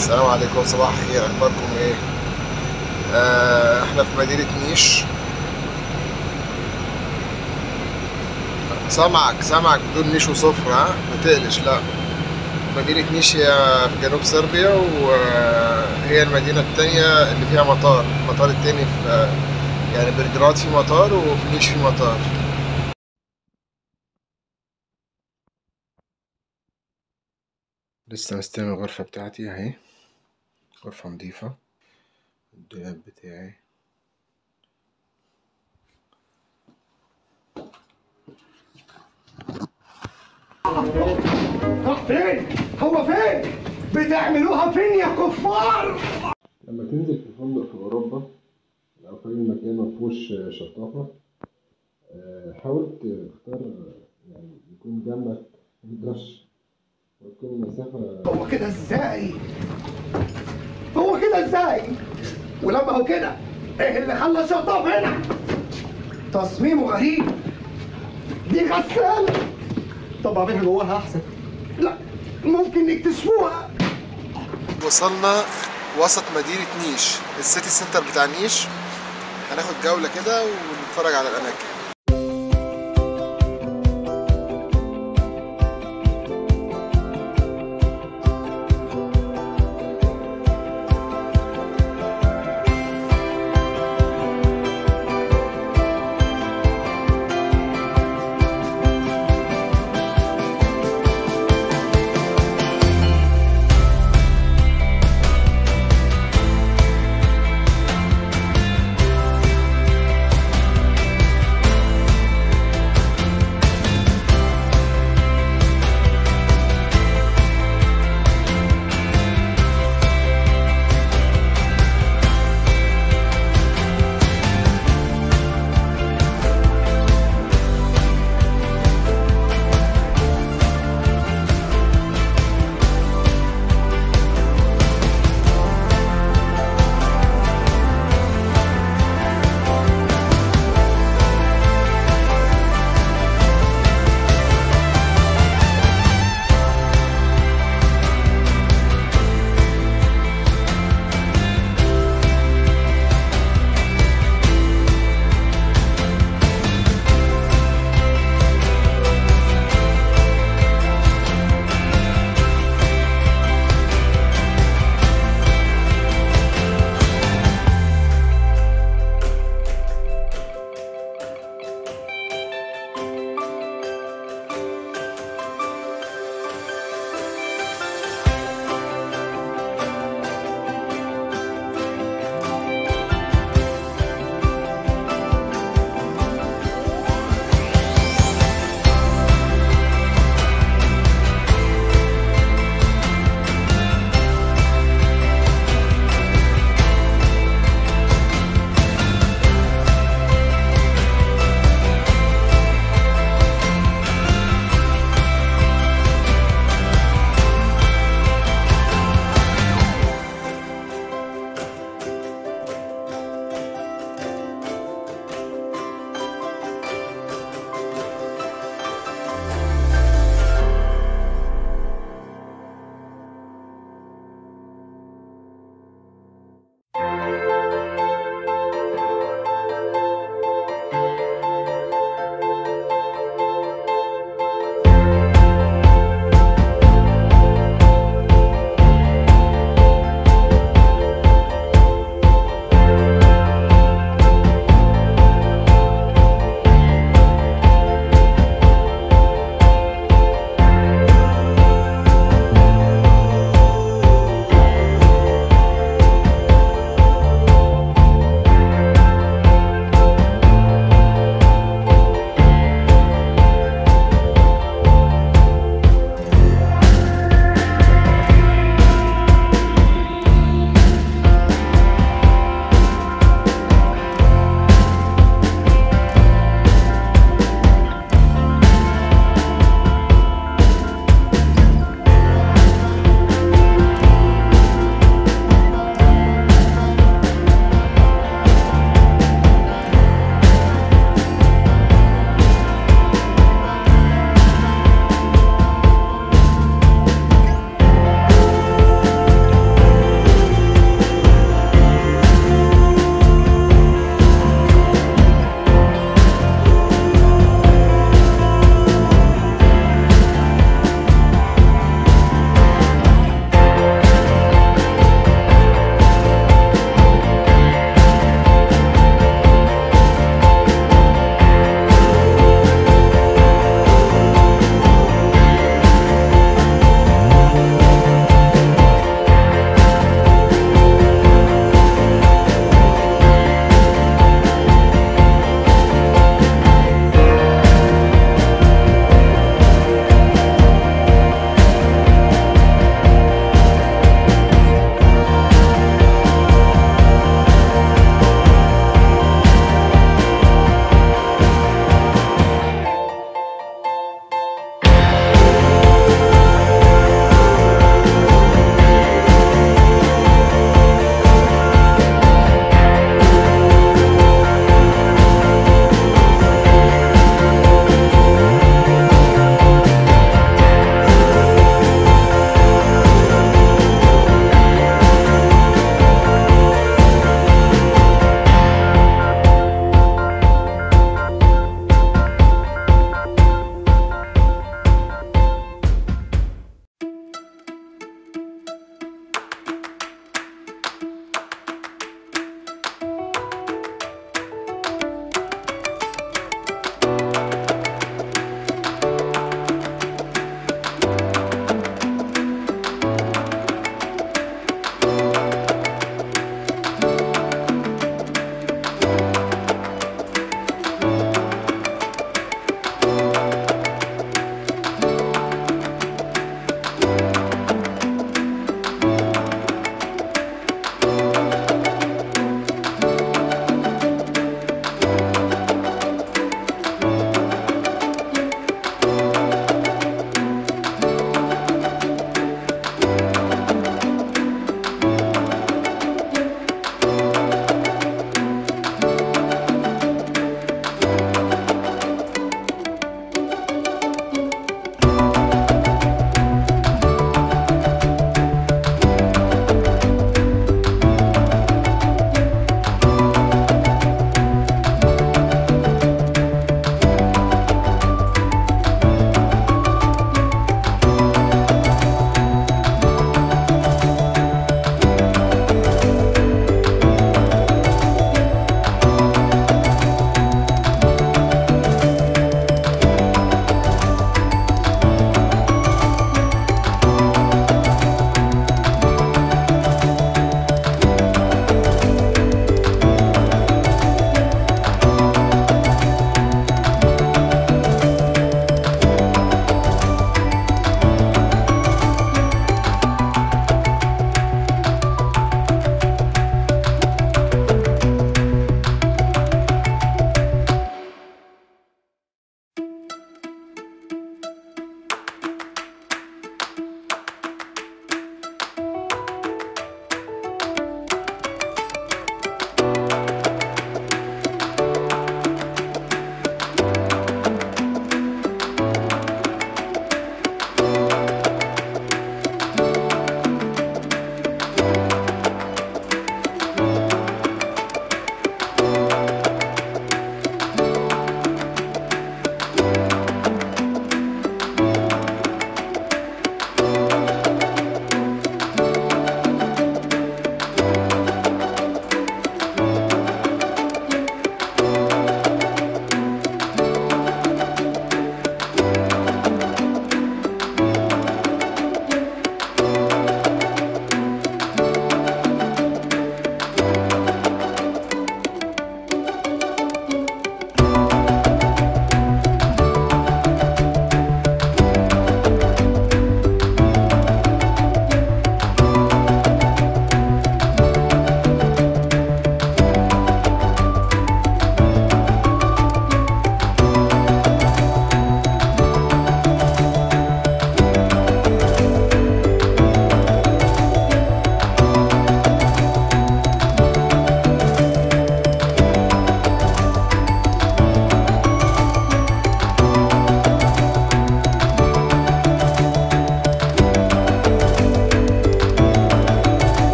السلام عليكم صباح الخير اخباركم ايه آه احنا في مدينة نيش سامعك سامعك بدون نيش وصفر ها ما تقلش لا مدينة نيش هي في جنوب صربيا وهي المدينة التانية اللي فيها مطار المطار التاني في يعني بلجراد في مطار وفي نيش في مطار لسه مستلم الغرفة بتاعتي اهي غرفة نضيفة الدولاب بتاعي راح فين؟ هو فين؟ بتعملوها فين يا كفار؟ لما تنزل في فندق في أوروبا لو كان المكان مفهوش شطافة آه، حاول تختار يعني يكون جنبك دش وتكون المسافة هو كده ازاي؟ هو كده ازاي؟ ولما هو كده ايه اللي خلى شطاف هنا؟ تصميمه غريب دي غسالة طب اعملها جواها احسن لا ممكن نكتشفوها وصلنا وسط مدينة نيش السيتي سنتر بتاع نيش هناخد جولة كده ونتفرج على الأماكن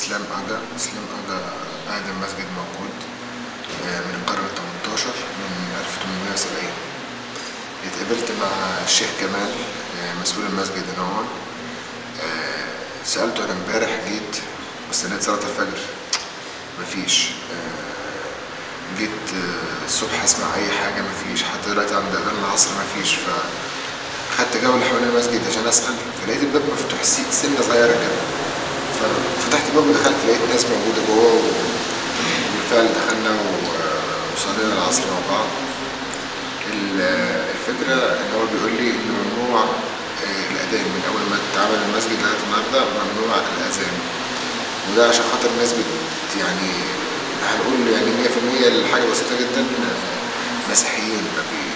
اسلام اجا اسلام اجا اقدم مسجد موجود آه، من القرن ال 18 من 1870 اتقابلت مع الشيخ كمال آه، مسؤول المسجد هنا هون آه، سألته أنا امبارح جيت واستنيت صلاة الفجر مفيش آه، جيت آه، الصبح أسمع أي حاجة مفيش حتى دلوقتي عند أذان العصر مفيش فخدت جولة حوالين المسجد عشان أسأل فلقيت الباب مفتوح سي- سنة صغيرة كده ففتحت الباب ودخلت لقيت ناس موجودة جوه وبالفعل دخلنا و- وصلينا العصر مع بعض ال- الفكرة إن هو بيقول لي إن ممنوع آه، الأذان من أول ما اتعمل المسجد لغاية النهاردة ممنوع الأذان وده عشان خاطر الناس بت يعني هنقول يعني 100% الحاجة بسيطة جدا آه، مسيحيين ما بي-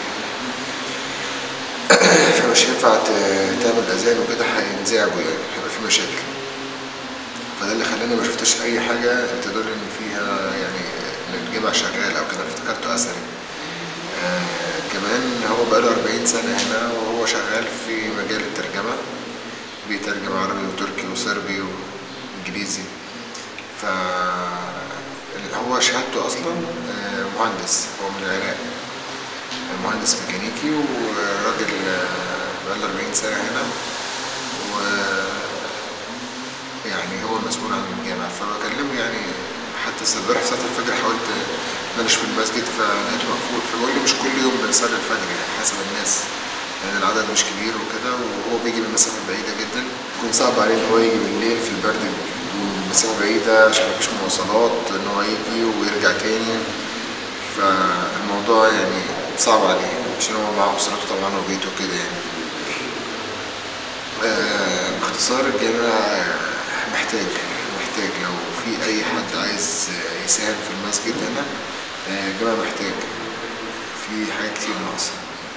فمش هينفع ت- تعمل أذان وكده هينزعجوا يعني هيبقى في مشاكل فده اللي خلاني ما شفتش أي حاجة تدل إن فيها يعني إن الجامع شغال أو كده افتكرته أثري آه، كمان هو بقاله 40 سنة هنا وهو شغال في مجال الترجمة بيترجم عربي وتركي وصربي وإنجليزي ف هو شهادته أصلا آه، مهندس هو من العراق مهندس ميكانيكي وراجل آه، بقاله 40 سنة هنا و يعني هو المسؤول عن الجامع فبكلمه يعني حتى امبارح في صلاة الفجر حاولت مانيش في المسجد فلقيته مقفول فبقول لي مش كل يوم بنصلي الفجر يعني حسب الناس لان العدد مش كبير وكده وهو بيجي من مسافة بعيدة جدا يكون صعب عليه ان هو يجي بالليل في البرد من مسافة بعيدة عشان مفيش مواصلات ان هو يجي ويرجع تاني فالموضوع يعني صعب عليه عشان هو معاه أسرته طبعا وبيته وكده يعني آه، باختصار الجامع محتاج محتاج لو في أي حد عايز يساهم في المسجد هنا آه، الجامع محتاج في حاجات كتير ناقصة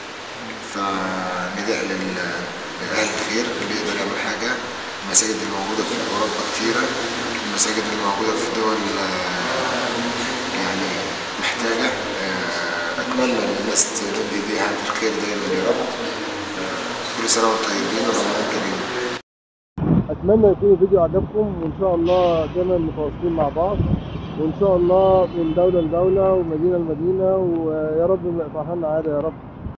فنداء لل- لأهل الخير اللي يقدر يعمل حاجة المساجد اللي موجودة في أوروبا كتيرة المساجد اللي موجودة في دول آه، يعني محتاجة آه، أتمنى إن الناس تمد إيديها في الخير دايما يا رب آه، كل سنة وأنتم طيبين ورمضان كريم اتمنى يكون الفيديو عجبكم وان شاء الله دايما متواصلين مع بعض وان شاء الله من دوله لدوله ومدينه لمدينه ويا رب ما يقطعها لنا عاده يا رب